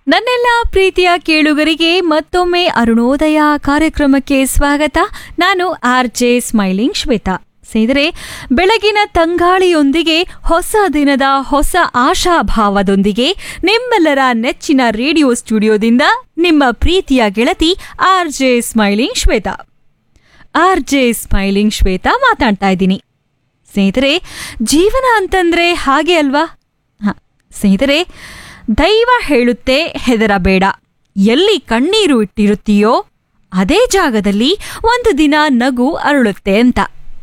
ನನ್ನೆಲ್ಲ ಪ್ರೀತಿಯ ಕೇಳುಗರಿಗೆ ಮತ್ತೊಮ್ಮೆ ಅರುಣೋದಯ ಕಾರ್ಯಕ್ರಮಕ್ಕೆ ಸ್ವಾಗತ ನಾನು ಆರ್ ಜೆ ಸ್ಮೈಲಿಂಗ್ ಶ್ವೇತಾ ಸ್ನೇಹಿತರೆ ಬೆಳಗಿನ ತಂಗಾಳಿಯೊಂದಿಗೆ ಹೊಸ ದಿನದ ಹೊಸ ಆಶಾಭಾವದೊಂದಿಗೆ ನಿಮ್ಮೆಲ್ಲರ ನೆಚ್ಚಿನ ರೇಡಿಯೋ ಸ್ಟುಡಿಯೋದಿಂದ ನಿಮ್ಮ ಪ್ರೀತಿಯ ಗೆಳತಿ R J smiling Shweta R J smiling Shweta ಮಾತಾಡ್ತಾ ಇದ್ದೀನಿ ಸ್ನೇಹಿತರೆ ಜೀವನ ಅಂತಂದ್ರೆ ಹಾಗೆ ಅಲ್ವಾ ಹ, ಸ್ನೇಹಿತರೆ ದೈವ ಹೇಳುತ್ತೆ ಹೆದರಬೇಡ ಎಲ್ಲಿ ಕಣ್ಣೀರು ಇಟ್ಟಿರುತ್ತೀಯೋ ಅದೇ ಜಾಗದಲ್ಲಿ ಒಂದು ದಿನ ನಗು ಅರಳುತ್ತೆ ಅಂತ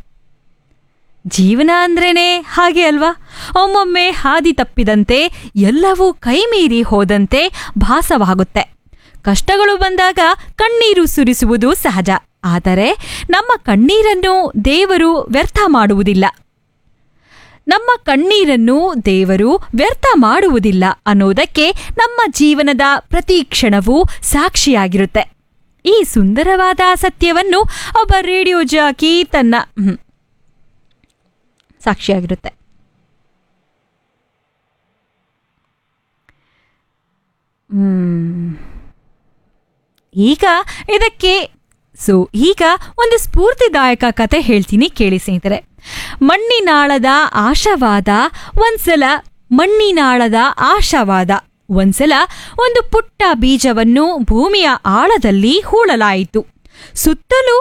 ಜೀವನ ಅಂದ್ರೇನೆ ಹಾಗೆ ಅಲ್ವಾ ಒಮ್ಮೊಮ್ಮೆ ಹಾದಿ ತಪ್ಪಿದಂತೆ ಎಲ್ಲವೂ ಕೈಮೀರಿ ಹೋದಂತೆ ಭಾಸವಾಗುತ್ತೆ ಕಷ್ಟಗಳು ಬಂದಾಗ ಕಣ್ಣೀರು ಸುರಿಸುವುದು ಸಹಜ ಆದರೆ ನಮ್ಮ ಕಣ್ಣೀರನ್ನು ದೇವರು ವ್ಯರ್ಥ ಮಾಡುವುದಿಲ್ಲ ನಮ್ಮ ಕಣ್ಣೀರನ್ನು ದೇವರು ವ್ಯರ್ಥ ಮಾಡುವುದಿಲ್ಲ ಅನ್ನೋದಕ್ಕೆ ನಮ್ಮ ಜೀವನದ ಪ್ರತಿ ಕ್ಷಣವೂ ಸಾಕ್ಷಿಯಾಗಿರುತ್ತೆ ಈ ಸುಂದರವಾದ ಸತ್ಯವನ್ನು ಒಬ್ಬ ರೇಡಿಯೋ ಜಾಕಿ ತನ್ನ ಹ್ಮ್, ಸಾಕ್ಷಿಯಾಗಿರುತ್ತೆ ಹ್ಮ್. ಈಗ ಇದಕ್ಕೆ ಸೊ ಈಗ ಒಂದು ಸ್ಫೂರ್ತಿದಾಯಕ ಕತೆ ಹೇಳ್ತೀನಿ ಕೇಳಿ ಸ್ನೇಹಿತರೆ ಮಣ್ಣಿನಾಳದ ಆಶಾವಾದ ಒಂದ್ಸಲ ಮಣ್ಣಿನಾಳದ ಆಶಾವಾದ ಒಂದ್ಸಲ ಒಂದು ಪುಟ್ಟ ಬೀಜವನ್ನು ಭೂಮಿಯ ಆಳದಲ್ಲಿ ಹೂಳಲಾಯಿತು ಸುತ್ತಲೂ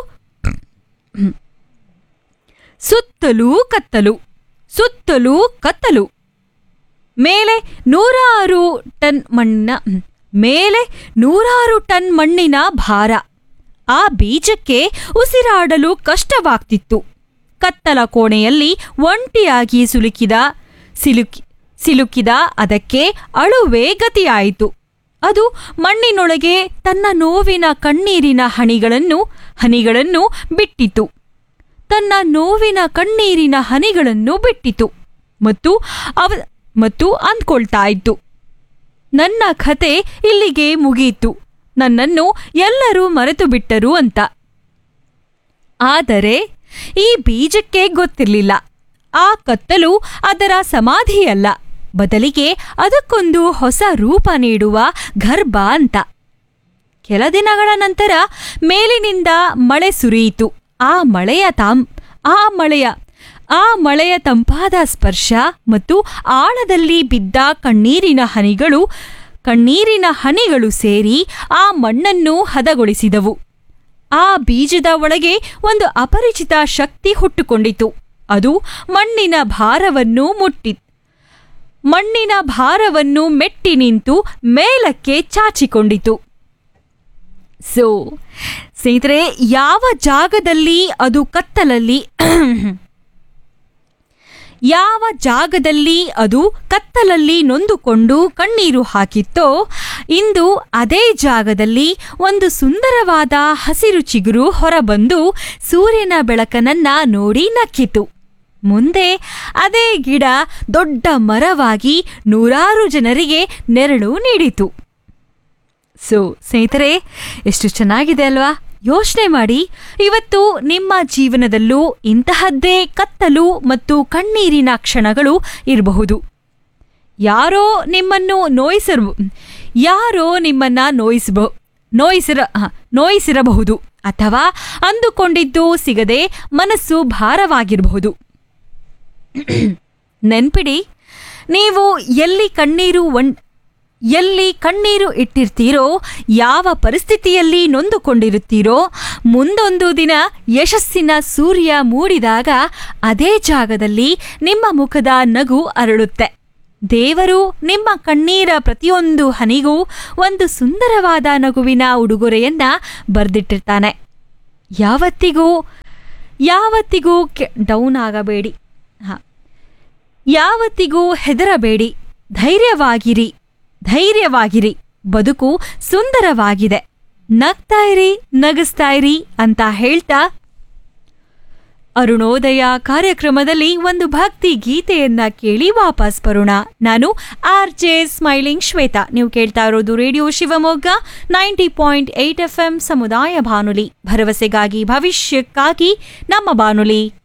ಸುತ್ತಲೂ ಕತ್ತಲು ಸುತ್ತಲೂ ಕತ್ತಲು ಮೇಲೆ ನೂರಾರು ಟನ್ ಮಣ್ಣಿನ ಹ್ಮ್. ಮೇಲೆ ನೂರಾರು ಟನ್ ಮಣ್ಣಿನ ಭಾರ ಆ ಬೀಜಕ್ಕೆ ಉಸಿರಾಡಲು ಕಷ್ಟವಾಗ್ತಿತ್ತು ಕತ್ತಲ ಕೋಣೆಯಲ್ಲಿ ಒಂಟಿಯಾಗಿ ಸುಲುಕಿದ ಸಿಲುಕಿ ಸಿಲುಕಿದ ಅದಕ್ಕೆ ಅಳುವೆ ಗತಿಯಾಯಿತು ಅದು ಮಣ್ಣಿನೊಳಗೆ ತನ್ನ ನೋವಿನ ಕಣ್ಣೀರಿನ ಹನಿಗಳನ್ನು ಹನಿಗಳನ್ನು ಬಿಟ್ಟಿತು ತನ್ನ ನೋವಿನ ಕಣ್ಣೀರಿನ ಹನಿಗಳನ್ನು ಬಿಟ್ಟಿತು ಮತ್ತು ಅವ ಮತ್ತು ಅಂದ್ಕೊಳ್ತಾ ಇತ್ತು ನನ್ನ ಕತೆ ಇಲ್ಲಿಗೆ ಮುಗಿಯಿತು ನನ್ನನ್ನು ಎಲ್ಲರೂ ಮರೆತು ಬಿಟ್ಟರು ಅಂತ ಆದರೆ ಈ ಬೀಜಕ್ಕೆ ಗೊತ್ತಿರಲಿಲ್ಲ ಆ ಕತ್ತಲು ಅದರ ಸಮಾಧಿಯಲ್ಲ ಬದಲಿಗೆ ಅದಕ್ಕೊಂದು ಹೊಸ ರೂಪ ನೀಡುವ ಗರ್ಭ ಅಂತ ಕೆಲ ದಿನಗಳ ನಂತರ ಮೇಲಿನಿಂದ ಮಳೆ ಸುರಿಯಿತು ಆ ಮಳೆಯ ತಾಂ ಆ ಮಳೆಯ ಆ ಮಳೆಯ ತಂಪಾದ ಸ್ಪರ್ಶ ಮತ್ತು ಆಳದಲ್ಲಿ ಬಿದ್ದ ಕಣ್ಣೀರಿನ ಹನಿಗಳು ಕಣ್ಣೀರಿನ ಹನಿಗಳು ಸೇರಿ ಆ ಮಣ್ಣನ್ನು ಹದಗೊಳಿಸಿದವು ಆ ಬೀಜದ ಒಳಗೆ ಒಂದು ಅಪರಿಚಿತ ಶಕ್ತಿ ಹುಟ್ಟುಕೊಂಡಿತು ಅದು ಮಣ್ಣಿನ ಭಾರವನ್ನು ಮುಟ್ಟಿ ಮಣ್ಣಿನ ಭಾರವನ್ನು ಮೆಟ್ಟಿ ನಿಂತು ಮೇಲಕ್ಕೆ ಚಾಚಿಕೊಂಡಿತು ಸೊ ಸ್ನೇಹಿತರೆ ಯಾವ ಜಾಗದಲ್ಲಿ ಅದು ಕತ್ತಲಲ್ಲಿ ಯಾವ ಜಾಗದಲ್ಲಿ ಅದು ಕತ್ತಲಲ್ಲಿ ನೊಂದುಕೊಂಡು ಕಣ್ಣೀರು ಹಾಕಿತ್ತೋ ಇಂದು ಅದೇ ಜಾಗದಲ್ಲಿ ಒಂದು ಸುಂದರವಾದ ಹಸಿರು ಚಿಗುರು ಹೊರಬಂದು ಸೂರ್ಯನ ಬೆಳಕನನ್ನ ನೋಡಿ ನಕ್ಕಿತು ಮುಂದೆ ಅದೇ ಗಿಡ ದೊಡ್ಡ ಮರವಾಗಿ ನೂರಾರು ಜನರಿಗೆ ನೆರಳು ನೀಡಿತು ಸೊ ಸ್ನೇಹಿತರೆ ಎಷ್ಟು ಚೆನ್ನಾಗಿದೆ ಅಲ್ವಾ ಯೋಚನೆ ಮಾಡಿ ಇವತ್ತು ನಿಮ್ಮ ಜೀವನದಲ್ಲೂ ಇಂತಹದ್ದೇ ಕತ್ತಲು ಮತ್ತು ಕಣ್ಣೀರಿನ ಕ್ಷಣಗಳು ಇರಬಹುದು ಯಾರೋ ನಿಮ್ಮನ್ನು ನೋಯಿಸಿರ ಯಾರೋ ನಿಮ್ಮನ್ನ ನೋಯಿಸಬ ನೋಯಿಸಿರ ಹ, ನೋಯಿಸಿರಬಹುದು ಅಥವಾ ಅಂದುಕೊಂಡಿದ್ದು ಸಿಗದೆ ಮನಸ್ಸು ಭಾರವಾಗಿರಬಹುದು ನೆನ್ಪಿಡಿ ನೀವು ಎಲ್ಲಿ ಕಣ್ಣೀರು ಒಣ್ ಎಲ್ಲಿ ಕಣ್ಣೀರು ಇಟ್ಟಿರ್ತೀರೋ ಯಾವ ಪರಿಸ್ಥಿತಿಯಲ್ಲಿ ನೊಂದುಕೊಂಡಿರುತ್ತೀರೋ ಮುಂದೊಂದು ದಿನ ಯಶಸ್ಸಿನ ಸೂರ್ಯ ಮೂಡಿದಾಗ ಅದೇ ಜಾಗದಲ್ಲಿ ನಿಮ್ಮ ಮುಖದ ನಗು ಅರಳುತ್ತೆ ದೇವರು ನಿಮ್ಮ ಕಣ್ಣೀರ ಪ್ರತಿಯೊಂದು ಹನಿಗೂ ಒಂದು ಸುಂದರವಾದ ನಗುವಿನ ಉಡುಗೊರೆಯನ್ನ ಬರೆದಿಟ್ಟಿರ್ತಾನೆ ಯಾವತ್ತಿಗೂ ಯಾವತ್ತಿಗೂ ಡೌನ್ ಆಗಬೇಡಿ ಹಾ ಯಾವತ್ತಿಗೂ ಹೆದರಬೇಡಿ ಧೈರ್ಯವಾಗಿರಿ ಧೈರ್ಯವಾಗಿರಿ ಬದುಕು ಸುಂದರವಾಗಿದೆ ನಗ್ತಾ ಇರಿ ನಗಿಸ್ತಾ ಇರಿ ಅಂತ ಹೇಳ್ತಾ ಅರುಣೋದಯ ಕಾರ್ಯಕ್ರಮದಲ್ಲಿ ಒಂದು ಭಕ್ತಿ ಗೀತೆಯನ್ನ ಕೇಳಿ ವಾಪಸ್ ಬರೋಣ ನಾನು ಆರ್ ಜೆ ಸ್ಮೈಲಿಂಗ್ ಶ್ವೇತಾ ನೀವು ಕೇಳ್ತಾ ಇರೋದು radio Shivamogga ninety point eight F M ಸಮುದಾಯ ಬಾನುಲಿ ಭರವಸೆಗಾಗಿ ಭವಿಷ್ಯಕ್ಕಾಗಿ ನಮ್ಮ ಬಾನುಲಿ